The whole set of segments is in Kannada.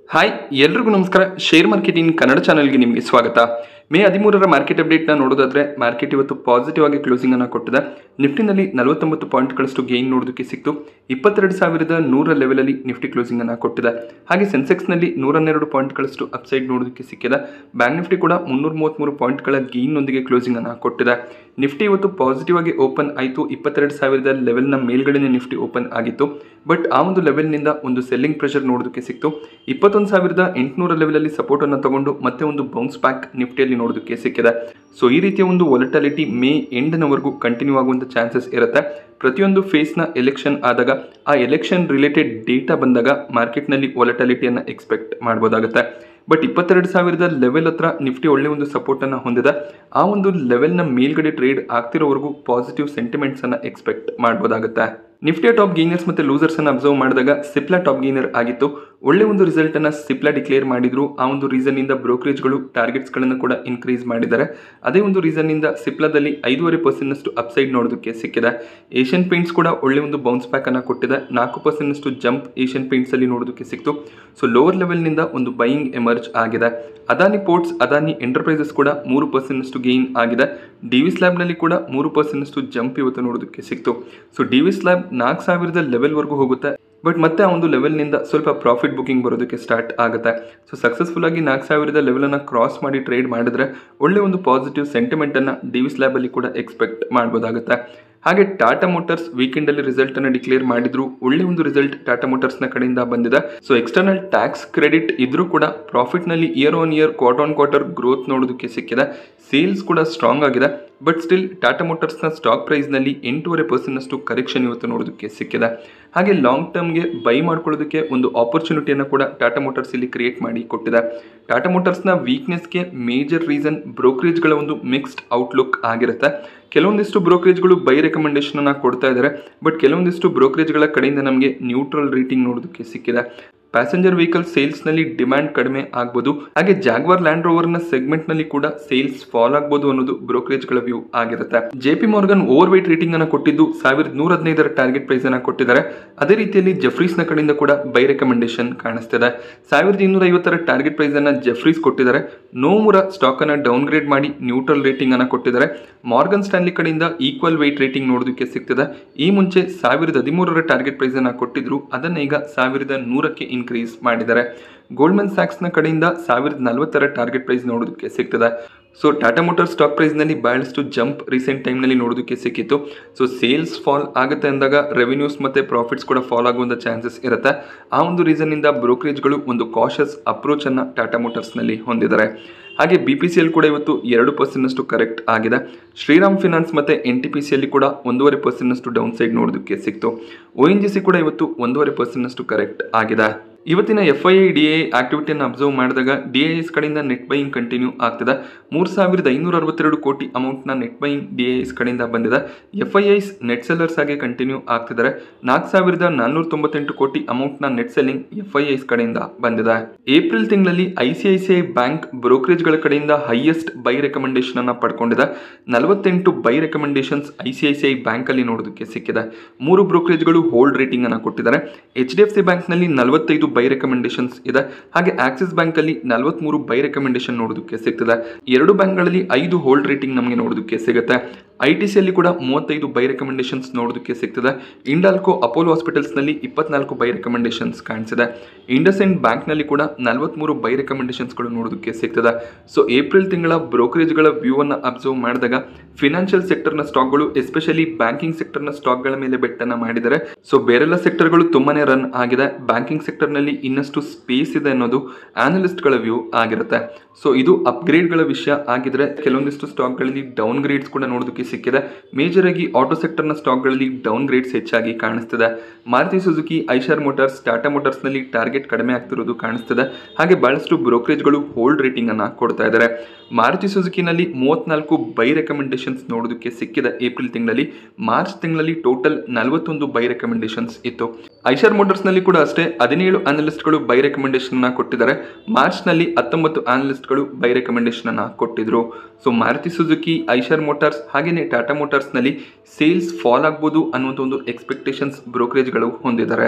ಹಾಯ್ ಎಲ್ರಿಗೂ ನಮಸ್ಕಾರ ಶೇರ್ ಮಾರ್ಕೆಟಿಂಗ್ ಕನ್ನಡ ಚಾನಲ್ಗೆ ನಿಮಗೆ ಸ್ವಾಗತ ಮೇ ಹದಿಮೂರರ ಮಾರ್ಕೆಟ್ ಅಪ್ಡೇಟ್ನ ನೋಡೋದಾದ್ರೆ ಮಾರ್ಕೆಟ್ ಇವತ್ತು ಪಾಸಿಟಿವ್ ಆಗಿ ಕ್ಲೋಸಿಂಗ್ ಅನ್ನು ಕೊಟ್ಟಿದೆ ನಿಫ್ಟಿನಲ್ಲಿ ನಲವತ್ತೊಂಬತ್ತು ಪಾಯಿಂಟ್ಗಳಷ್ಟು ಗೇನ್ ನೋಡೋದಕ್ಕೆ ಸಿಕ್ತು ಇಪ್ಪತ್ತೆರಡು ಸಾವಿರದ ನೂರ ಲೆವೆಲಲ್ಲಿ ನಿಫ್ಟಿ ಕ್ಲೋಸಿಂಗ್ ಅನ್ನು ಕೊಟ್ಟಿದೆ ಹಾಗೆ ಸೆನ್ಸೆಕ್ಸ್ನಲ್ಲಿ ನೂರ ಹನ್ನೆರಡು ಪಾಯಿಂಟ್ಗಳಷ್ಟು ಅಪ್ಸೈಡ್ ನೋಡೋದಕ್ಕೆ ಸಿಕ್ಕಿದೆ ಬ್ಯಾಂಕ್ ನಿಫ್ಟಿ ಕೂಡ ಮುನ್ನೂರ ಮೂವತ್ತ್ಮೂರು ಪಾಯಿಂಟ್ಗಳ ಗೇನ್ನೊಂದಿಗೆ ಕ್ಲೋಸಿಂಗ್ ಅನ್ನು ಕೊಟ್ಟಿದೆ ನಿಫ್ಟಿ ಇವತ್ತು ಪಾಸಿಟಿವ್ ಆಗಿ ಓಪನ್ ಆಯಿತು ಇಪ್ಪತ್ತೆರಡು ಸಾವಿರದ ಲೆವೆಲ್ನ ಮೇಲ್ಗಡೆನೆ ನಿಫ್ಟಿ ಓಪನ್ ಆಗಿತ್ತು ಬಟ್ ಆ ಒಂದು ಲೆವೆಲ್ನಿಂದ ಒಂದು ಸೆಲ್ಲಿಂಗ್ ಪ್ರೆಷರ್ ನೋಡೋದಕ್ಕೆ ಸಿಕ್ತು ಇಪ್ಪತ್ತೊಂದು ಸಾವಿರದ ಎಂಟುನೂರ ಲೆವೆಲಲ್ಲಿ ಸಪೋರ್ಟನ್ನು ತಗೊಂಡು ಮತ್ತೆ ಒಂದು ಬೌನ್ಸ್ ಬ್ಯಾಕ್ ನಿಫ್ಟಿಯಲ್ಲಿ ನೋಡೋದಕ್ಕೆ ಸಿಕ್ಕಿದೆ ಸೊ ಈ ರೀತಿಯ ಒಂದು ವಾಲಟಾಲಿಟಿ ಮೇ ಎಂಡ್ನವರೆಗೂ ಕಂಟಿನ್ಯೂ ಆಗುವಂಥ ಚಾನ್ಸಸ್ ಇರುತ್ತೆ ಪ್ರತಿಯೊಂದು ಫೇಸ್ನ ಎಲೆಕ್ಷನ್ ಆದಾಗ ಆ ಎಲೆಕ್ಷನ್ ರಿಲೇಟೆಡ್ ಡೇಟಾ ಬಂದಾಗ ಮಾರ್ಕೆಟ್ನಲ್ಲಿ ವಾಲಟಾಲಿಟಿಯನ್ನು ಎಕ್ಸ್ಪೆಕ್ಟ್ ಮಾಡ್ಬೋದಾಗುತ್ತೆ ಬಟ್ ಇಪ್ಪತ್ತೆರಡು ಸಾವಿರದ ಲೆವೆಲ್ ಹತ್ರ ನಿಫ್ಟಿ ಒಳ್ಳೆ ಒಂದು ಸಪೋರ್ಟನ್ನು ಹೊಂದಿದೆ ಆ ಒಂದು ಲೆವೆಲ್ನ ಮೇಲ್ಗಡೆ ಟ್ರೇಡ್ ಆಗ್ತಿರೋವರೆಗೂ ಪಾಸಿಟಿವ್ ಸೆಂಟಿಮೆಂಟ್ಸನ್ನು ಎಕ್ಸ್ಪೆಕ್ಟ್ ಮಾಡ್ಬೋದಾಗುತ್ತೆ ನಿಫ್ಟಿಯ ಟಾಪ್ ಗೇನರ್ಸ್ ಮತ್ತು ಲೂಸರ್ಸ್ ಅನ್ನು ಅಬ್ಸರ್ವ್ ಮಾಡಿದಾಗ ಸಿಪ್ಲಾ ಟಾಪ್ ಗೇನರ್ ಆಗಿತ್ತು ಒಳ್ಳೆ ಒಂದು ರಿಸಲ್ಟ್ ಅನ್ನ ಸಿಪ್ಲಾ ಡಿಕ್ಲೇರ್ ಮಾಡಿದ್ರು ಆ ಒಂದು ರೀಸನ್ ಇಂದ ಬ್ರೋಕರೇಜ್ಗಳು ಟಾರ್ಗೆಟ್ಸ್ ಗಳನ್ನು ಕೂಡ ಇನ್ಕ್ರೀಸ್ ಮಾಡಿದ್ದಾರೆ ಅದೇ ಒಂದು ರೀಸನ್ ಇಂದ ಸಿಪ್ಲಾದಲ್ಲಿ ಐದೂವರೆ ಪರ್ಸೆಂಟ್ ನಷ್ಟು ಅಪ್ಸೈಡ್ ನೋಡೋದಕ್ಕೆ ಸಿಕ್ಕಿದೆ ಏಷ್ಯನ್ ಪೇಂಟ್ಸ್ ಕೂಡ ಒಳ್ಳೆ ಒಂದು ಬೌನ್ಸ್ ಬ್ಯಾಕ್ ಅನ್ನ ಕೊಟ್ಟಿದೆ ನಾಲ್ಕು ಪರ್ಸೆಂಟ್ ನಷ್ಟು ಜಂಪ್ ಏಷ್ಯನ್ ಪೇಂಟ್ಸ್ ಅಲ್ಲಿ ನೋಡೋದಕ್ಕೆ ಸಿಕ್ತು ಸೊ ಲೋವರ್ ಲೆವೆಲ್ ನಿಂದ ಒಂದು ಬೈಯಿಂಗ್ ಎಮರ್ಜ್ ಆಗಿದೆ ಅದಾನಿ ಪೋರ್ಟ್ಸ್ ಅದಾನಿ ಎಂಟರ್ಪ್ರೈಸಸ್ ಕೂಡ ಮೂರು ಪರ್ಸೆಂಟ್ ನಷ್ಟು ಗೇನ್ ಆಗಿದೆ ಡಿವಿ ಸ್ಲ್ಯಾಬ್ನಲ್ಲಿ ಕೂಡ ಮೂರು ಪರ್ಸೆಂಟ್ ನಷ್ಟು ಜಂಪ್ ಇವತ್ತು ನೋಡೋದಕ್ಕೆ ಸಿಕ್ತು ಸೊ ಡಿವಿ ಸ್ಲ್ಯಾಬ್ ನಾಲ್ಕು ಸಾವಿರದ ಲೆವೆಲ್ವರೆಗೂ ಹೋಗುತ್ತೆ ಬಟ್ ಮತ್ತೆ ಆ ಒಂದು ಲೆವೆಲ್ನಿಂದ ಸ್ವಲ್ಪ ಪ್ರಾಫಿಟ್ ಬುಕಿಂಗ್ ಬರೋದಕ್ಕೆ ಸ್ಟಾರ್ಟ್ ಆಗುತ್ತೆ ಸೊ ಸಕ್ಸಸ್ಫುಲ್ ಆಗಿ ನಾಲ್ಕು ಸಾವಿರದ ಲೆವೆಲನ್ನು ಕ್ರಾಸ್ ಮಾಡಿ ಟ್ರೇಡ್ ಮಾಡಿದ್ರೆ ಒಳ್ಳೆ ಒಂದು ಪಾಸಿಟಿವ್ ಸೆಂಟಿಮೆಂಟನ್ನು ಡಿ ವಿ ಸ್ಲ್ಯಾಬಲ್ಲಿ ಕೂಡ ಎಕ್ಸ್ಪೆಕ್ಟ್ ಮಾಡ್ಬೋದಾಗುತ್ತೆ ಹಾಗೆ ಟಾಟಾ ಮೋಟರ್ಸ್ ವೀಕೆಂಡ್ ಅಲ್ಲಿ ರಿಸಲ್ಟ್ ಅನ್ನು ಡಿಕ್ಲೇರ್ ಮಾಡಿದ್ರು ಒಳ್ಳೆ ಒಂದು ರಿಸಲ್ಟ್ ಟಾಟಾ ಮೋಟರ್ಸ್ ನ ಕಡೆಯಿಂದ ಬಂದಿದೆ ಸೊ ಎಕ್ಸ್ಟರ್ನಲ್ ಟ್ಯಾಕ್ಸ್ ಕ್ರೆಡಿಟ್ ಇದ್ರೂ ಕೂಡ ಪ್ರಾಫಿಟ್ ನಲ್ಲಿ year on year quarter on quarter growth ನೋಡೋದಕ್ಕೆ ಸಿಕ್ಕಿದೆ ಸೇಲ್ಸ್ ಕೂಡ ಸ್ಟ್ರಾಂಗ್ ಆಗಿದೆ ಬಟ್ ಸ್ಟಿಲ್ ಟಾಟಾ ಮೋಟರ್ಸ್ನ ಸ್ಟಾಕ್ ಪ್ರೈಸ್ನಲ್ಲಿ ಎಂಟೂವರೆ ಪರ್ಸೆಂಟ್ನಷ್ಟು ಕರೆಕ್ಷನ್ ಇವತ್ತು ನೋಡೋದಕ್ಕೆ ಸಿಕ್ಕಿದೆ ಹಾಗೆ ಲಾಂಗ್ ಟರ್ಮ್ಗೆ ಬೈ ಮಾಡ್ಕೊಳ್ಳೋದಕ್ಕೆ ಒಂದು ಆಪರ್ಚುನಿಟಿಯನ್ನು ಕೂಡ ಟಾಟಾ ಮೋಟರ್ಸ್ ಇಲ್ಲಿ ಕ್ರಿಯೇಟ್ ಮಾಡಿ ಕೊಟ್ಟಿದೆ ಟಾಟಾ ಮೋಟರ್ಸ್ನ ವೀಕ್ನೆಸ್ಗೆ ಮೇಜರ್ ರೀಸನ್ ಬ್ರೋಕರೇಜ್ಗಳ ಒಂದು ಮಿಕ್ಸ್ಡ್ ಔಟ್ಲುಕ್ ಆಗಿರುತ್ತೆ ಕೆಲವೊಂದಿಷ್ಟು ಬ್ರೋಕರೇಜ್ಗಳು ಬೈ ರೆಕಮೆಂಡೇಶನ್ ಅನ್ನ ಕೊಡ್ತಾ ಇದ್ದಾರೆ ಬಟ್ ಕೆಲವೊಂದಿಷ್ಟು ಬ್ರೋಕರೇಜ್ಗಳ ಕಡೆಯಿಂದ ನಮಗೆ ನ್ಯೂಟ್ರಲ್ ರೇಟಿಂಗ್ ನೋಡೋದಕ್ಕೆ ಸಿಕ್ಕಿದೆ ಪ್ಯಾಸೆಂಜರ್ ವೆಹಿಕಲ್ ಸೇಲ್ಸ್ನಲ್ಲಿ ಡಿಮ್ಯಾಂಡ್ ಕಡಿಮೆ ಆಗ್ಬೋದು ಹಾಗೆ ಜಾಗ್ವಾರ್ ಲ್ಯಾಂಡ್ ರೋವರ್ನ ಸೆಗ್ಮೆಂಟ್ನಲ್ಲಿ ಕೂಡ ಸೇಲ್ಸ್ ಫಾಲ್ ಆಗ್ಬೋದು ಅನ್ನೋದು ಬ್ರೋಕರೇಜ್ಗಳ ವ್ಯೂ ಆಗಿರುತ್ತೆ J P Morgan overweight rating ಅನ್ನು ಕೊಟ್ಟಿದ್ದು ಸಾವಿರದ ನೂರ ಹದಿನೈದರ ಟಾರ್ಗೆಟ್ ಪ್ರೈಸ್ ಅನ್ನು ಕೊಟ್ಟಿದ್ದಾರೆ ಅದೇ ರೀತಿಯಲ್ಲಿ ಜೆಫ್ರೀಸ್ನ ಕಡೆಯಿಂದ ಕೂಡ ಬೈ ರೆಕಮೆಂಡೇಶನ್ ಕಾಣಿಸ್ತಿದೆ ಸಾವಿರದ ಇನ್ನೂರ ಐವತ್ತರ ಟಾರ್ಗೆಟ್ ಪ್ರೈಸ್ ಅನ್ನ ಜೆಫ್ರೀಸ್ ಕೊಟ್ಟಿದ್ದಾರೆ ನೋಮುರ ಸ್ಟಾಕ್ ಅನ್ನ ಡೌನ್ ಗ್ರೇಡ್ ಮಾಡಿ ನ್ಯೂಟ್ರಲ್ ರೇಟಿಂಗ್ ಅನ್ನ ಕೊಟ್ಟಿದ್ದಾರೆ ಮಾರ್ಗನ್ ಸ್ಟ್ಯಾನ್ಲಿ ಕಡೆಯಿಂದ ಈಕ್ವಲ್ ವೇಟ್ ರೇಟಿಂಗ್ ನೋಡೋದಕ್ಕೆ ಸಿಗ್ತದೆ ಈ ಮುಂಚೆ ಸಾವಿರದ ಹದಿಮೂರರ ಟಾರ್ಗೆಟ್ ಪ್ರೈಸ್ ಅನ್ನ ಕೊಟ್ಟಿದ್ರು ಅದನ್ನ ಈಗ ಸಾವಿರದ ನೂರಕ್ಕೆ ಇನ್ಕ್ರೀಸ್ ಮಾಡಿದ್ದಾರೆ ಗೋಲ್ಡ್ಮನ್ ಸ್ಯಾಕ್ಸ್ನ ಕಡೆಯಿಂದ ಸಾವಿರದ ನಲವತ್ತರ ಟಾರ್ಗೆಟ್ ಪ್ರೈಸ್ ನೋಡೋದಕ್ಕೆ ಸಿಗ್ತದೆ ಸೊ ಟಾಟಾ ಮೋಟರ್ ಸ್ಟಾಕ್ ಪ್ರೈಸ್ನಲ್ಲಿ ಬಹಳಷ್ಟು ಜಂಪ್ ರೀಸೆಂಟ್ ಟೈಮ್ನಲ್ಲಿ ನೋಡೋದಕ್ಕೆ ಸಿಕ್ಕಿತ್ತು ಸೊ ಸೇಲ್ಸ್ ಫಾಲ್ ಆಗುತ್ತೆ ಅಂದಾಗ ರೆವಿನ್ಯೂಸ್ ಮತ್ತು ಪ್ರಾಫಿಟ್ಸ್ ಕೂಡ ಫಾಲ್ ಆಗುವಂಥ ಚಾನ್ಸಸ್ ಇರುತ್ತೆ ಆ ಒಂದು ರೀಸನ್ನಿಂದ ಬ್ರೋಕರೇಜ್ಗಳು ಒಂದು ಕಾಷಸ್ ಅಪ್ರೋಚನ್ನು ಟಾಟಾ ಮೋಟರ್ಸ್ನಲ್ಲಿ ಹೊಂದಿದ್ದಾರೆ ಹಾಗೆ ಬಿ ಪಿ ಸಿ ಎಲ್ ಕೂಡ ಇವತ್ತು ಎರಡು ಪರ್ಸೆಂಟ್ನಷ್ಟು ಕರೆಕ್ಟ್ ಆಗಿದೆ ಶ್ರೀರಾಮ್ ಫಿನಾನ್ಸ್ ಮತ್ತು ಎನ್ ಟಿ ಪಿ ಸಿಯಲ್ಲಿ ಕೂಡ ಒಂದೂವರೆ ಪರ್ಸೆಂಟ್ನಷ್ಟು ಡೌನ್ ಸೈಡ್ ನೋಡೋದಕ್ಕೆ ಸಿಕ್ತು ಒ ಎನ್ ಜಿ ಸಿ ಕೂಡ ಇವತ್ತು ಒಂದೂವರೆ ಪರ್ಸೆಂಟ್ನಷ್ಟು ಕರೆಕ್ಟ್ ಆಗಿದೆ ಇವತ್ತಿನ F I I D A ಆಕ್ಟಿವಿಟಿಯನ್ನು ಅಬ್ಸರ್ವ್ ಮಾಡಿದಾಗ ಡಿ ಐ ಎಸ್ ಕಡೆಯಿಂದ ನೆಟ್ ಬೈಯಿಂಗ್ ಕಂಟಿನ್ಯೂ ಆಗ್ತಿದೆ ಮೂರು ಸಾವಿರದ ಐನೂರ ಅರವತ್ತೆರಡು ಕೋಟಿ ಅಮೌಂಟ್ನ net buying D I S ಕಡೆಯಿಂದ ಬಂದಿದೆ F I I's net sellers ಆಗಿ ಕಂಟಿನ್ಯೂ ಆಗ್ತಿದ್ದಾರೆ ನಾಲ್ಕು ಸಾವಿರದ ನಾನ್ನೂರ ತೊಂಬತ್ತೆಂಟು ಕೋಟಿ ಅಮೌಂಟ್ನ net selling F I I's ಕಡೆಯಿಂದ ಬಂದಿದೆ ಏಪ್ರಿಲ್ ತಿಂಗಳಲ್ಲಿ I C I C I bank ಬ್ರೋಕರೇಜ್ಗಳ ಕಡೆಯಿಂದ ಹೈಯೆಸ್ಟ್ ಬೈ ರೆಕಮೆಂಡೇಶನ್ ಅನ್ನ ಪಡ್ಕೊಂಡಿದೆ ನಲವತ್ತೆಂಟು by recommendations I C I C I ಬ್ಯಾಂಕಲ್ಲಿ ನೋಡೋದಕ್ಕೆ ಸಿಕ್ಕಿದೆ ಮೂರು ಬ್ರೋಕರೇಜ್ಗಳು ಹೋಲ್ಡ್ ರೇಟಿಂಗ್ ಅನ್ನು ಕೊಟ್ಟಿದ್ದಾರೆ ಎಚ್ ಡಿ ಎಫ್ ಸಿ ಬ್ಯಾಂಕ್ನಲ್ಲಿ ನಲವತ್ತೈದು ಬೈ ರೆಕಮೆಂಡೇಶನ್ಸ್ ಇದೆ ಹಾಗೆ ಆಕ್ಸಿಸ್ ಬ್ಯಾಂಕ್ ಅಲ್ಲಿ ನಲವತ್ಮೂರು ಬೈ ರೆಕಮೆಂಡೇಶನ್ ನೋಡೋದಕ್ಕೆ ಸಿಗ್ತದೆ ಎರಡು ಬ್ಯಾಂಕ್ಗಳಲ್ಲಿ ಐದು ಹೋಲ್ಡ್ ರೇಟಿಂಗ್ ನಮಗೆ ನೋಡೋದಕ್ಕೆ ಸಿಗುತ್ತೆ ಐ ಟಿ ಸಿಯಲ್ಲಿ ಕೂಡ ಮೂವತ್ತೈದು ಬೈ ರೆಕಮೆಂಡೇಶನ್ಸ್ ನೋಡೋದಕ್ಕೆ ಸಿಗ್ತದೆ ಇಂಡಾಲ್ಕೋ ಅಪೋಲೋ ಹಾಸ್ಪಿಟಲ್ಸ್ನಲ್ಲಿ ಇಪ್ಪತ್ನಾಲ್ಕು ಬೈ ರೆಕಮೆಂಡೇಶನ್ಸ್ ಕಾಣಿಸಿದೆ ಇಂಡಸ್ ಇಂಡ್ ಬ್ಯಾಂಕ್ನಲ್ಲಿ ಕೂಡ ನಲವತ್ಮೂರು ಬೈ ರೆಕಮೆಂಡೇಶನ್ಸ್ಗಳು ನೋಡೋದಕ್ಕೆ ಸಿಗ್ತದೆ ಸೊ ಏಪ್ರಿಲ್ ತಿಂಗಳ ಬ್ರೋಕರೇಜ್ಗಳ ವ್ಯೂ ಅನ್ನು ಅಬ್ಸರ್ವ್ ಮಾಡಿದಾಗ ಫಿನಾನ್ಷಿಯಲ್ ಸೆಕ್ಟರ್ನ ಸ್ಟಾಕ್ಗಳು ಎಸ್ಪೆಷಲಿ ಬ್ಯಾಂಕಿಂಗ್ ಸೆಕ್ಟರ್ನ ಸ್ಟಾಕ್ಗಳ ಮೇಲೆ ಬೆಟ್ಟನ್ನು ಮಾಡಿದ್ದಾರೆ ಸೊ ಬೇರೆಲ್ಲ ಸೆಕ್ಟರ್ಗಳು ತುಂಬಾನೇ ರನ್ ಆಗಿದೆ ಬ್ಯಾಂಕಿಂಗ್ ಸೆಕ್ಟರ್ನಲ್ಲಿ ಇನ್ನಷ್ಟು ಸ್ಪೇಸ್ ಇದೆ ಅನ್ನೋದು ಆನಲಿಸ್ಟ್ಗಳ ವ್ಯೂ ಆಗಿರುತ್ತೆ ಸೊ ಇದು ಅಪ್ಗ್ರೇಡ್ಗಳ ವಿಷಯ ಆಗಿದ್ರೆ ಕೆಲವೊಂದಿಷ್ಟು ಸ್ಟಾಕ್ಗಳಲ್ಲಿ ಡೌನ್ ಗ್ರೇಡ್ಸ್ ಕೂಡ ನೋಡೋದಕ್ಕೆ ಸಿಕ್ಕಿದೆ ಮೇಜರ್ ಆಗಿ ಆಟೋ ಸೆಕ್ಟರ್ನ ಸ್ಟಾಕ್ಗಳಲ್ಲಿ ಡೌನ್ ಗ್ರೇಡ್ಸ್ ಹೆಚ್ಚಾಗಿ ಕಾಣಿಸ್ತಿದೆ ಮಾರುತಿ ಸುಜುಕಿ ಐಶಾರ್ ಮೋಟಾರ್ಸ್ ಟಾಟಾ ಮೋಟಾರ್ಸ್ನಲ್ಲಿ ಟಾರ್ಗೆಟ್ ಕಡಿಮೆ ಆಗ್ತಿರೋದು ಕಾಣಿಸ್ತಿದೆ ಹಾಗೆ ಬಹಳಷ್ಟು ಬ್ರೋಕರೇಜ್ಗಳು ಹೋಲ್ಡ್ ರೇಟಿಂಗ್ ಅನ್ನ ಕೊಡ್ತಾ ಇದ್ದಾರೆ ಮಾರುತಿ ಸುಜುಕಿನಲ್ಲಿ ಮೂವತ್ನಾಲ್ಕು ಬೈ ರೆಕಮೆಂಡೇಶನ್ಸ್ ನೋಡೋದಕ್ಕೆ ಸಿಕ್ಕಿದೆ ಏಪ್ರಿಲ್ ತಿಂಗಳಲ್ಲಿ ಮಾರ್ಚ್ ತಿಂಗಳಲ್ಲಿ ಟೋಟಲ್ ನಲವತ್ತೊಂದು ಬೈ ರೆಕಮೆಂಡೇಶನ್ಸ್ ಇತ್ತು ಐಶಾರ್ ಮೋಟರ್ಸ್ನಲ್ಲಿ ಕೂಡ ಅಷ್ಟೇ ಹದಿನೇಳು ಅನಲಿಸ್ಟ್ಗಳು ಬೈ ರೆಕಮೆಂಡೇಶನ್ ಅನ್ನ ಕೊಟ್ಟಿದ್ದಾರೆ ಮಾರ್ಚ್ನಲ್ಲಿ ಹತ್ತೊಂಬತ್ತು ಅನಲಿಸ್ಟ್ಗಳು ಬೈ ರೆಕಮೆಂಡೇಶನ್ ಅನ್ನ ಕೊಟ್ಟಿದ್ರು so Maruti Suzuki Eicher motors ಹಾಗೆಯೇ ಟಾಟಾ ಮೋಟಾರ್ಸ್ನಲ್ಲಿ ಸೇಲ್ಸ್ ಫಾಲ್ ಆಗ್ಬೋದು ಅನ್ನುವಂಥ ಒಂದು ಎಕ್ಸ್ಪೆಕ್ಟೇಷನ್ಸ್ ಬ್ರೋಕರೇಜ್ಗಳು ಹೊಂದಿದ್ದಾರೆ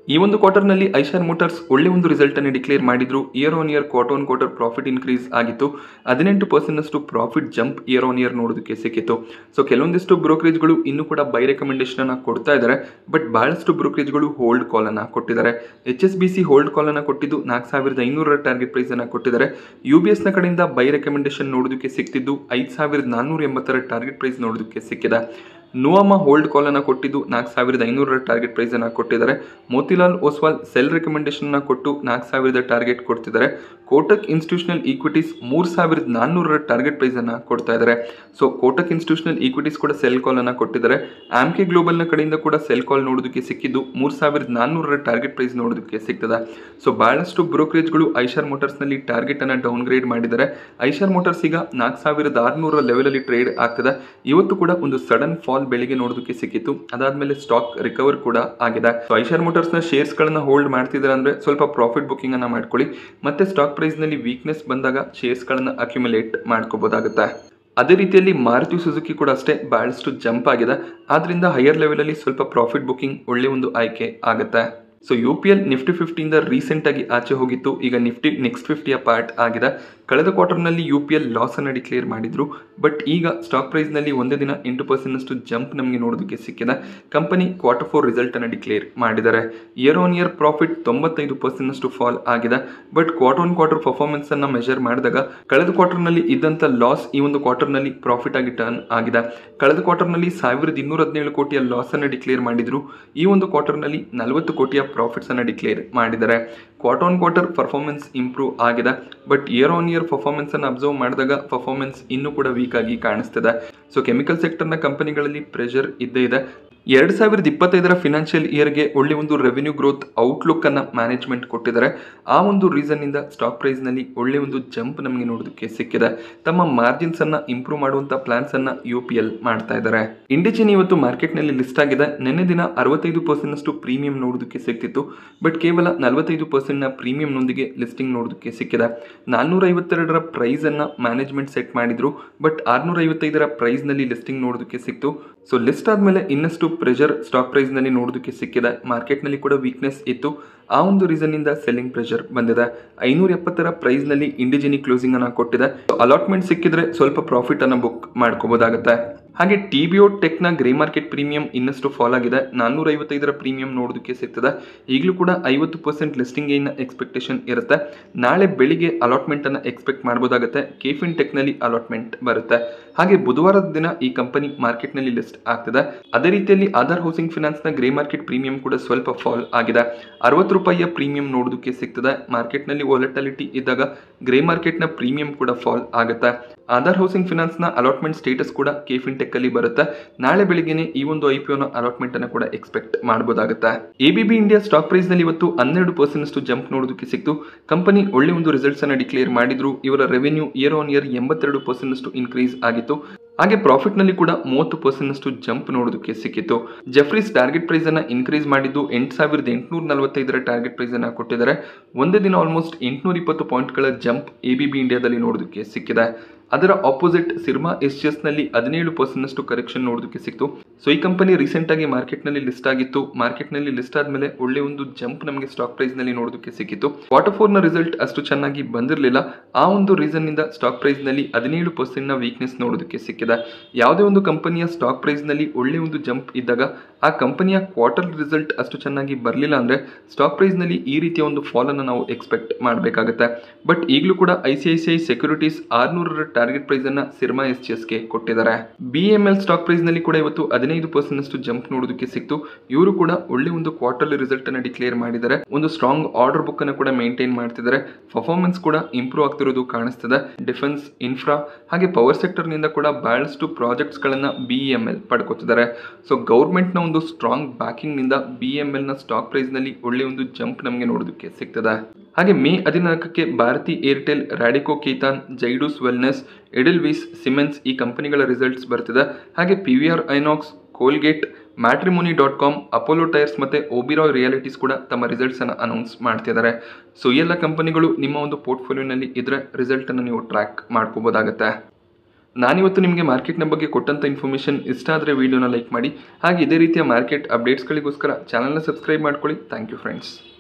ಈ ಒಂದು ಕ್ವಾರ್ಟರ್ನಲ್ಲಿ ಐಶಾರ್ ಮೋಟಾರ್ಸ್ ಒಳ್ಳೆ ಒಂದು ರಿಸಲ್ಟ್ ಅನ್ನು ಡಿಕ್ಲೇರ್ ಮಾಡಿದ್ರು year on year quarter on quarter profit increase ಆಗಿತ್ತು ಹದಿನೆಂಟು ಪರ್ಸೆಂಟ್ನಷ್ಟು profit jump year on year ನೋಡೋದಕ್ಕೆ ಸಿಕ್ಕಿತ್ತು ಸೊ ಕೆಲವೊಂದಿಷ್ಟು ಬ್ರೋಕರೇಜ್ಗಳು ಇನ್ನೂ ಕೂಡ ಬೈ ರೆಕಮೆಂಡೇಶನ್ ಅನ್ನ ಕೊಡ್ತಾ ಇದ್ದಾರೆ ಬಟ್ ಬಹಳಷ್ಟು ಬ್ರೋಕರೇಜ್ಗಳು ಹೋಲ್ಡ್ ಕಾಲ್ ಅನ್ನ ಕೊಟ್ಟಿದ್ದಾರೆ H S B C hold call ಅನ್ನ ಕೊಟ್ಟಿದ್ದು ನಾಲ್ಕು ಸಾವಿರದ ಐನೂರರ ಟಾರ್ಗೆಟ್ ಪ್ರೈಸ್ ಅನ್ನ ಕೊಟ್ಟಿದ್ದಾರೆ ಯು ಬಿ ಎಸ್ ನ ಕಡೆಯಿಂದ ಬೈ ರೆಕಮೆಂಡೇಶನ್ ನೋಡೋದಕ್ಕೆ ಸಿಕ್ತಿದ್ದು ಐದು ಸಾವಿರದ ನಾನ್ನೂರ ಎಂಬತ್ತರ ಟಾರ್ಗೆಟ್ ಪ್ರೈಸ್ ನೋಡೋದಕ್ಕೆ ಸಿಕ್ಕಿದೆ ನುವಾಮ ಹೋಲ್ಡ್ ಕಾಲ್ ಅನ್ನು ಕೊಟ್ಟಿದ್ದು ನಾಲ್ಕು ಸಾವಿರದ ಐನೂರರ ಟಾರ್ಗೆಟ್ ಪ್ರೈಸ್ ಅನ್ನು ಕೊಟ್ಟಿದ್ದಾರೆ ಮೋತಿಲಾಲ್ ಓಸ್ವಾಲ್ ಸೆಲ್ ರೆಕಮೆಂಡೇಶನ್ ಅನ್ನು ಕೊಟ್ಟು ನಾಲ್ಕು ಸಾವಿರದ ಟಾರ್ಗೆಟ್ ಕೊಡ್ತಿದ್ದಾರೆ ಕೋಟಕ್ ಇನ್ಸ್ಟಿಟ್ಯೂಷನಲ್ ಈಕ್ವಿಟೀಸ್ ಮೂರು ಸಾವಿರದ ನಾನ್ನೂರರ ಟಾರ್ಗೆಟ್ ಪ್ರೈಸ್ ಅನ್ನು ಕೊಡ್ತಾ ಇದ್ದಾರೆ ಸೊ ಕೋಟಕ್ ಇನ್ಸ್ಟಿಟ್ಯೂಷನಲ್ ಈಕ್ವಿಟೀಸ್ ಕೂಡ ಸೆಲ್ ಕಾಲ್ ಅನ್ನು ಕೊಟ್ಟಿದ್ದಾರೆ ಆಮ್ಕೆ ಗ್ಲೋಬಲ್ನ ಕಡೆಯಿಂದ ಕೂಡ ಸೆಲ್ ಕಾಲ್ ನೋಡೋದಕ್ಕೆ ಸಿಕ್ಕಿದ್ದು ಮೂರು ಸಾವಿರದ ನಾನ್ನೂರರ ಟಾರ್ಗೆಟ್ ಪ್ರೈಸ್ ನೋಡೋದಕ್ಕೆ ಸಿಗ್ತದೆ ಸೊ ಬಹಳಷ್ಟು ಬ್ರೋಕರೇಜ್ಗಳು ಐಶಾರ್ ಮೋಟಾರ್ಸ್ನಲ್ಲಿ ಟಾರ್ಗೆಟ್ ಅನ್ನು ಡೌನ್ ಗ್ರೇಡ್ ಮಾಡಿದ್ದಾರೆ ಐಶಾರ್ ಮೋಟಾರ್ಸ್ ಈಗ ನಾಲ್ಕು ಸಾವಿರದ ಆರುನೂರ ಲೆವೆಲಲ್ಲಿ ಟ್ರೇಡ್ ಆಗ್ತದೆ ಇವತ್ತು ಕೂಡ ಒಂದು ಸಡನ್ ಫಾಲ್ ಬೆಳಿಗ್ಗೆ ನೋಡೋದಕ್ಕೆ ಸಿಕ್ಕಿತ್ತು ಅದಾದ್ಮೇಲೆ ಸ್ಟಾಕ್ ರಿಕವರ್ ಕೂಡ ಆಗಿದೆ ಸೊ ಐಶಾರ್ ಮೋಟಾರ್ಸ್ ನ ಶೇರ್ಸ್ ಗಳನ್ನ ಹೋಲ್ಡ್ ಮಾಡ್ತಿದ್ದಾರೆ ಅಂದ್ರೆ ಸ್ವಲ್ಪ ಪ್ರಾಫಿಟ್ ಬುಕಿಂಗ್ ಅನ್ನ ಮಾಡ್ಕೊಳ್ಳಿ ಮತ್ತೆ ಸ್ಟಾಕ್ ಪ್ರೈಸ್ ನಲ್ಲಿ ವೀಕ್ನೆಸ್ ಬಂದಾಗ ಶೇರ್ಸ್ ಗಳನ್ನ ಅಕ್ಯುಮುಲೇಟ್ ಮಾಡ್ಕೋಬಹುದಾಗುತ್ತೆ ಅದೇ ರೀತಿಯಲ್ಲಿ ಮಾರುತಿ ಸುಜುಕಿ ಕೂಡ ಅಷ್ಟೇ ಬಹಳಷ್ಟು ಜಂಪ್ ಆಗಿದೆ ಆದ್ರಿಂದ ಹೈಯರ್ ಲೆವೆಲಲ್ಲಿ ಸ್ವಲ್ಪ ಪ್ರಾಫಿಟ್ ಬುಕಿಂಗ್ ಒಳ್ಳೆ ಒಂದು ಆಯ್ಕೆ ಆಗುತ್ತೆ so U P L Nifty ಫಿಫ್ಟಿಯಿಂದ ರೀಸೆಂಟಾಗಿ ಆಚೆ ಹೋಗಿತ್ತು ಈಗ ನಿಫ್ಟಿ ನೆಕ್ಸ್ಟ್ ಫಿಫ್ಟಿಯ ಪಾರ್ಟ್ ಆಗಿದೆ ಕಳೆದ ಕ್ವಾರ್ಟರ್ನಲ್ಲಿ ಯು ಪಿ ಎಲ್ ಲಾಸ್ ಅನ್ನು ಡಿಕ್ಲೇರ್ ಮಾಡಿದ್ರು ಬಟ್ ಈಗ ಸ್ಟಾಕ್ ಪ್ರೈಸ್ನಲ್ಲಿ ಒಂದೇ ದಿನ ಎಂಟು ಪರ್ಸೆಂಟ್ನಷ್ಟು ಜಂಪ್ ನಮಗೆ ನೋಡೋದಕ್ಕೆ ಸಿಕ್ಕಿದೆ ಕಂಪನಿ ಕ್ವಾರ್ಟರ್ ಫೋರ್ ರಿಸಲ್ಟ್ ಅನ್ನು ಡಿಕ್ಲೇರ್ ಮಾಡಿದ್ದಾರೆ ಇಯರ್ ಆನ್ ಇಯರ್ ಪ್ರಾಫಿಟ್ ತೊಂಬತ್ತೈದು ಪರ್ಸೆಂಟ್ನಷ್ಟು ಫಾಲ್ ಆಗಿದೆ but quarter on quarter performance ಅನ್ನ ಮೆಜರ್ ಮಾಡಿದಾಗ ಕಳೆದ ಕ್ವಾರ್ಟರ್ನಲ್ಲಿ ಇದ್ದಂಥ ಲಾಸ್ ಈ ಒಂದು ಕ್ವಾರ್ಟರ್ನಲ್ಲಿ ಪ್ರಾಫಿಟ್ ಆಗಿ ಟರ್ನ್ ಆಗಿದೆ ಕಳೆದ ಕ್ವಾರ್ಟರ್ನಲ್ಲಿ ಸಾವಿರದ ಇನ್ನೂರ ಹದಿನೇಳು ಕೋಟಿಯ ಲಾಸ್ ಅನ್ನು ಡಿಕ್ಲೇರ್ ಮಾಡಿದ್ರು ಈ ಒಂದು ಕ್ವಾರ್ಟರ್ನಲ್ಲಿ ನಲವತ್ತು ಕೋಟಿಯ ಪ್ರಾಫಿಟ್ಸ್ ಅನ್ನು ಡಿಕ್ಲೇರ್ ಮಾಡಿದ್ದಾರೆ quarter on quarter performance improve ಆಗಿದೆ but year on year performance ಅನ್ನು ಅಬ್ಸರ್ವ್ ಮಾಡಿದಾಗ ಪರ್ಫಾರ್ಮೆನ್ಸ್ ಇನ್ನೂ ಕೂಡ ವೀಕ್ ಆಗಿ ಕಾಣಿಸ್ತಿದೆ ಸೊ ಕೆಮಿಕಲ್ ಸೆಕ್ಟರ್ನ ಕಂಪನಿಗಳಲ್ಲಿ ಪ್ರೆಷರ್ ಇದ್ದೇ ಇದೆ ಎರಡು ಸಾವಿರದ ಇಪ್ಪತ್ತೈದರ ಫಿನಾನ್ಷಿಯಲ್ ಇಯರ್ಗೆ ಒಳ್ಳೆ ಒಂದು ರೆವೆನ್ಯೂ ಗ್ರೋತ್ ಔಟ್ಲುಕ್ ಅನ್ನ ಮ್ಯಾನೇಜ್ಮೆಂಟ್ ಕೊಟ್ಟಿದ್ದಾರೆ ಆ ಒಂದು ರೀಸನ್ ಇಂದ ಸ್ಟಾಕ್ ಪ್ರೈಸ್ ನಲ್ಲಿ ಒಳ್ಳೆ ಒಂದು ಜಂಪ್ ನಮಗೆ ನೋಡೋದಕ್ಕೆ ಸಿಕ್ಕಿದೆ ತಮ್ಮ ಮಾರ್ಜಿನ್ಸ್ ಅನ್ನ ಇಂಪ್ರೂವ್ ಮಾಡುವಂತ ಪ್ಲಾನ್ಸ್ ಅನ್ನ ಯು ಪಿ ಎಲ್ ಮಾಡ್ತಾ ಇದ್ದಾರೆ ಇಂಡಿಜಿನ್ ಇವತ್ತು ಮಾರ್ಕೆಟ್ ನಲ್ಲಿ ಲಿಸ್ಟ್ ಆಗಿದೆ ನಿನ್ನೆ ದಿನ ಅರವತ್ತೈದು ಪರ್ಸೆಂಟ್ ಅಷ್ಟು ಪ್ರೀಮಿಯಂ ನೋಡೋದಕ್ಕೆ ಸಿಕ್ತಿತ್ತು ಬಟ್ ಕೇವಲ ನಲವತ್ತೈದು ಪರ್ಸೆಂಟ್ ನ ಪ್ರೀಮಿಯಂ ನೊಂದಿಗೆ ಲಿಸ್ಟಿಂಗ್ ನೋಡೋದಕ್ಕೆ ಸಿಕ್ಕಿದೆ ನಾನ್ನೂರ ಐವತ್ತೆರಡರ ಪ್ರೈಸ್ ಅನ್ನ ಮ್ಯಾನೇಜ್ಮೆಂಟ್ ಸೆಟ್ ಮಾಡಿದ್ರು ಬಟ್ ಆರ್ನೂರ ಐವತ್ತೈದರ ಪ್ರೈಸ್ ನಲ್ಲಿ ಲಿಸ್ಟಿಂಗ್ ನೋಡೋದಕ್ಕೆ ಸಿಕ್ತು ಸೊ ಲಿಸ್ಟ್ ಆದ್ಮೇಲೆ ಇನ್ನಷ್ಟು ಪ್ರೆಷರ್ ಸ್ಟಾಕ್ ಪ್ರೈಸ್ ನಲ್ಲಿ ನೋಡೋದಕ್ಕೆ ಸಿಕ್ಕಿದೆ ಮಾರ್ಕೆಟ್ ನಲ್ಲಿ ಕೂಡ ವೀಕ್ನೆಸ್ ಇತ್ತು ಆ ಒಂದು ರೀಸನ್ ಇಂದ ಸೆಲ್ಲಿಂಗ್ ಪ್ರೆಷರ್ ಬಂದಿದೆ ಐನೂರ ಎಪ್ಪತ್ತರ ಪ್ರೈಸ್ ನಲ್ಲಿ ಇಂಡಿಜಿನಿ ಕ್ಲೋಸಿಂಗ್ ಅನ್ನ ಕೊಟ್ಟಿದೆ ಅಲಾಟ್ಮೆಂಟ್ ಸಿಕ್ಕಿದ್ರೆ ಸ್ವಲ್ಪ ಪ್ರಾಫಿಟ್ ಅನ್ನ ಬುಕ್ ಮಾಡ್ಕೋಬಹುದಾಗುತ್ತೆ ಹಾಗೆ ಟಿ ಬಿ ಒ ಟೆಕ್ನ ಗ್ರೇ ಮಾರ್ಕೆಟ್ ಪ್ರೀಮಿಯಂ ಇನ್ನಷ್ಟು ಫಾಲ್ ಆಗಿದೆ ನಾನ್ನೂರ ಐವತ್ತೈದರ ಪ್ರೀಮಿಯಂ ನೋಡೋದಕ್ಕೆ ಸಿಗ್ತದೆ ಈಗಲೂ ಕೂಡ ಐವತ್ತು ಪರ್ಸೆಂಟ್ ಲಿಸ್ಟಿಂಗ್ ಏನ್ ಎಕ್ಸ್ಪೆಕ್ಟೇಷನ್ ಇರುತ್ತೆ ನಾಳೆ ಬೆಳಿಗ್ಗೆ ಅಲಾಟ್ಮೆಂಟ್ ಅನ್ನ ಎಕ್ಸ್ಪೆಕ್ಟ್ ಮಾಡಬಹುದಾಗುತ್ತೆ ಕೇಫಿನ್ ಟೆಕ್ನಲ್ಲಿ ಅಲಾಟ್ಮೆಂಟ್ ಬರುತ್ತೆ ಹಾಗೆ ಬುಧವಾರದ ದಿನ ಈ ಕಂಪನಿ ಮಾರ್ಕೆಟ್ ನಲ್ಲಿ ಲಿಸ್ಟ್ ಆಗ್ತದೆ ಅದೇ ರೀತಿಯಲ್ಲಿ ಆಧಾರ್ ಹೌಸಿಂಗ್ ಫಿನಾನ್ಸ್ ನ ಗ್ರೇ ಮಾರ್ಕೆಟ್ ಪ್ರೀಮಿಯಂ ಕೂಡ ಸ್ವಲ್ಪ ಫಾಲ್ ಆಗಿದೆ ಅರವತ್ತು ರೂಪಾಯಿಯ ಪ್ರೀಮಿಯಂ ನೋಡೋದಕ್ಕೆ ಸಿಗ್ತದೆ ಮಾರ್ಕೆಟ್ ನಲ್ಲಿ ವಾಲಟಾಲಿಟಿ ಇದ್ದಾಗ ಗ್ರೇ ಮಾರ್ಕೆಟ್ ನ ಪ್ರೀಮಿಯಂ ಕೂಡ ಫಾಲ್ ಆಗುತ್ತೆ ಆಧಾರ್ ಹೌಸಿಂಗ್ ಫಿನಾನ್ಸ್ ನ ಅಲಾಟ್ಮೆಂಟ್ ಸ್ಟೇಟಸ್ ಕೂಡ ಕೇಫಿನ್ ಟೆಕ್ ಅಲ್ಲಿ ಬರುತ್ತೆ ನಾಳೆ ಬೆಳಿಗ್ಗೆನೆ ಈ ಒಂದು ಐ ಪಿ ನ ಅಲಾಟ್ಮೆಂಟ್ ಅನ್ನು ಕೂಡ ಎಕ್ಸ್ಪೆಕ್ಟ್ ಮಾಡಬಹುದಾಗುತ್ತೆ ಎಬಿಬಿ ಇಂಡಿಯಾ ಸ್ಟಾಕ್ ಪ್ರೈಸ್ ನಲ್ಲಿ ಇವತ್ತು ಹನ್ನೆರಡು ಪರ್ಸೆಂಟ್ ಅಷ್ಟು ಜಂಪ್ ನೋಡೋದಕ್ಕೆ ಸಿಕ್ತು ಕಂಪನಿ ಒಳ್ಳೆ ಒಂದು ರಿಸಲ್ಟ್ಸ್ ಅನ್ನ ಡಿಕ್ಲೇರ್ ಮಾಡಿದ್ರು ಇವರ ರೆವೆನ್ಯೂ ಇಯರ್ ಆನ್ ಇಯರ್ ಎಂಬತ್ತೆರಡು ಪರ್ಸೆಂಟ್ ಅಷ್ಟು ಇನ್ಕ್ರೀಸ್ ಆಗಿತ್ತು ಹಾಗೆ ಪ್ರಾಫಿಟ್ ನಲ್ಲಿ ಕೂಡ ಮೂವತ್ತು ಪರ್ಸೆಂಟ್ ಅಷ್ಟು ಜಂಪ್ ನೋಡೋದಕ್ಕೆ ಸಿಕ್ಕಿತ್ತು ಜೆಫ್ರೀಸ್ ಟಾರ್ಗೆಟ್ ಪ್ರೈಸ್ ಅನ್ನ ಇನ್ಕ್ರೀಸ್ ಮಾಡಿದ್ದು ಎಂಟು ಸಾವಿರದ ಎಂಟುನೂರ ನಲವತ್ತೈದರ ಟಾರ್ಗೆಟ್ ಪ್ರೈಸ್ ಅನ್ನ ಕೊಟ್ಟಿದ್ದಾರೆ ಒಂದೇ ದಿನ ಆಲ್ಮೋಸ್ಟ್ ಎಂಟುನೂರ ಇಪ್ಪತ್ತು ಪಾಯಿಂಟ್ಗಳ ಜಂಪ್ ಎ ಬಿ ಬಿ ಇಂಡಿಯಾದಲ್ಲಿ ನೋಡೋದಕ್ಕೆ ಸಿಕ್ಕಿದೆ ಅದರ ಆಪೋಸಿಟ್ ಸಿರ್ಮಾ ಎಸ್ ನಲ್ಲಿ ಹದಿನೇಳು ಪರ್ಸೆಂಟ್ ಅಷ್ಟು ಕರೆಕ್ಷನ್ ನೋಡೋದಕ್ಕೆ ಸಿಕ್ತು ಸೊ ಈ ಕಂಪನಿ ರೀಸೆಂಟ್ ಆಗಿ ಮಾರ್ಕೆಟ್ ನಲ್ಲಿ ಲಿಸ್ಟ್ ಆಗಿತ್ತು ಮಾರ್ಕೆಟ್ ನಲ್ಲಿ ಲಿಸ್ಟ್ ಆದ್ಮೇಲೆ ಒಳ್ಳೆ ಒಂದು ಜಂಪ್ ನಮಗೆ ಸ್ಟಾಕ್ ಪ್ರೈಸ್ ನಲ್ಲಿ ನೋಡೋದಕ್ಕೆ ಸಿಕ್ಕಿತ್ತು ಕ್ವಾರ್ಟರ್ ಫೋರ್ ನ ರಿಸಲ್ಟ್ ಅಷ್ಟು ಚೆನ್ನಾಗಿ ಬಂದಿರಲಿಲ್ಲ ಆ ಒಂದು ರೀಸನ್ ನಿಂದ ಸ್ಟಾಕ್ ಪ್ರೈಸ್ ನಲ್ಲಿ ಹದಿನೇಳು ಪರ್ಸೆಂಟ್ ನ ವೀಕ್ನೆಸ್ ನೋಡೋದಕ್ಕೆ ಸಿಕ್ಕಿದೆ ಯಾವುದೇ ಒಂದು ಕಂಪನಿಯ ಸ್ಟಾಕ್ ಪ್ರೈಸ್ ನಲ್ಲಿ ಒಳ್ಳೆ ಒಂದು ಜಂಪ್ ಇದ್ದಾಗ ಆ ಕಂಪನಿಯ ಕ್ವಾರ್ಟರ್ ರಿಸಲ್ಟ್ ಅಷ್ಟು ಚೆನ್ನಾಗಿ ಬರಲಿಲ್ಲ ಅಂದ್ರೆ ಸ್ಟಾಕ್ ಪ್ರೈಸ್ ನಲ್ಲಿ ಈ ರೀತಿಯ ಒಂದು ಫಾಲ್ ಅನ್ನು ನಾವು ಎಕ್ಸ್ಪೆಕ್ಟ್ ಮಾಡಬೇಕಾಗುತ್ತೆ ಬಟ್ ಈಗಲೂ ಕೂಡ I C I C I securities ಆರ್ನೂರರ ಟಾರ್ಗೆಟ್ ಪ್ರೈಸ್ ಅನ್ನ ಸಿರ್ಮಾ ಎಸ್ ಸಿ ಎಸ್ಗೆ ಕೊಟ್ಟಿದ್ದಾರೆ B M L stock price ನಲ್ಲಿ ಕೂಡ ಇವತ್ತು ಹದಿನೈದು ಪರ್ಸೆಂಟ್ ಅಷ್ಟು ಜಂಪ್ ನೋಡೋದಕ್ಕೆ ಸಿಕ್ತು ಇವರು ಕೂಡ ಒಳ್ಳೆ ಒಂದು ಕ್ವಾರ್ಟರ್ಲಿ ರಿಸಲ್ಟ್ ಅನ್ನ ಡಿಕ್ಲೇರ್ ಮಾಡಿದ್ದಾರೆ ಒಂದು ಸ್ಟ್ರಾಂಗ್ ಆರ್ಡರ್ ಬುಕ್ ಅನ್ನು ಕೂಡ ಮೇಂಟೈನ್ ಮಾಡ್ತಿದ್ದಾರೆ ಪರ್ಫಾರ್ಮೆನ್ಸ್ ಕೂಡ ಇಂಪ್ರೂವ್ ಆಗ್ತಿರೋದು ಕಾಣಿಸ್ತದೆ ಡಿಫೆನ್ಸ್ ಇನ್ಫ್ರಾ ಹಾಗೆ ಪವರ್ ಸೆಕ್ಟರ್ ನಿಂದ ಕೂಡ ಬಹಳಷ್ಟು ಪ್ರಾಜೆಕ್ಟ್ಸ್ ಗಳನ್ನ ಬಿ ಎಂ ಎಲ್ ಪಡ್ಕೋತಿದ್ದಾರೆ ಸೊ ಗೌರ್ಮೆಂಟ್ ನ ಒಂದು ಸ್ಟ್ರಾಂಗ್ ಬ್ಯಾಕಿಂಗ್ ನಿಂದ ಬಿ ಎಂ ಎಲ್ ನ ಸ್ಟಾಕ್ ಪ್ರೈಸ್ ನಲ್ಲಿ ಒಳ್ಳೆ ಒಂದು ಜಂಪ್ ನಮಗೆ ನೋಡೋದಕ್ಕೆ ಸಿಗ್ತದೆ ಹಾಗೆ ಮೇ ಹದಿನಾಲ್ಕಕ್ಕೆ Bharti Airtel Radico Khaitan Zydus wellness Edelweiss Siemens ಈ ಕಂಪನಿಗಳ ರಿಸಲ್ಟ್ಸ್ ಬರ್ತಿದೆ ಹಾಗೆ P V R Inox Colgate matrimony dot com Apollo tyres ಮತ್ತು ಓಬಿರಾಯ್ ರಿಯಾಲಿಟೀಸ್ ಕೂಡ ತಮ್ಮ ರಿಸಲ್ಟ್ಸನ್ನು ಅನೌನ್ಸ್ ಮಾಡ್ತಿದ್ದಾರೆ ಸೊ ಈ ಎಲ್ಲ ಕಂಪನಿಗಳು ನಿಮ್ಮ ಒಂದು ಪೋರ್ಟ್ಫೋಲಿಯೋನಲ್ಲಿ ಇದ್ರೆ ರಿಸಲ್ಟನ್ನು ನೀವು ಟ್ರ್ಯಾಕ್ ಮಾಡ್ಕೋಬೋದಾಗತ್ತೆ ನಾನಿವತ್ತು ನಿಮಗೆ ಮಾರ್ಕೆಟ್ನ ಬಗ್ಗೆ ಕೊಟ್ಟಂಥ ಇನ್ಫಾರ್ಮೇಷನ್ ಇಷ್ಟ ಆದರೆ ವೀಡಿಯೋನ ಲೈಕ್ ಮಾಡಿ ಹಾಗೆ ಇದೇ ರೀತಿಯ ಮಾರ್ಕೆಟ್ ಅಪ್ಡೇಟ್ಸ್ಗಳಿಗೋಸ್ಕರ ಚಾನಲ್ನ ಸಬ್ಸ್ಕ್ರೈಬ್ ಮಾಡ್ಕೊಳ್ಳಿ ಥ್ಯಾಂಕ್ ಯು ಫ್ರೆಂಡ್ಸ್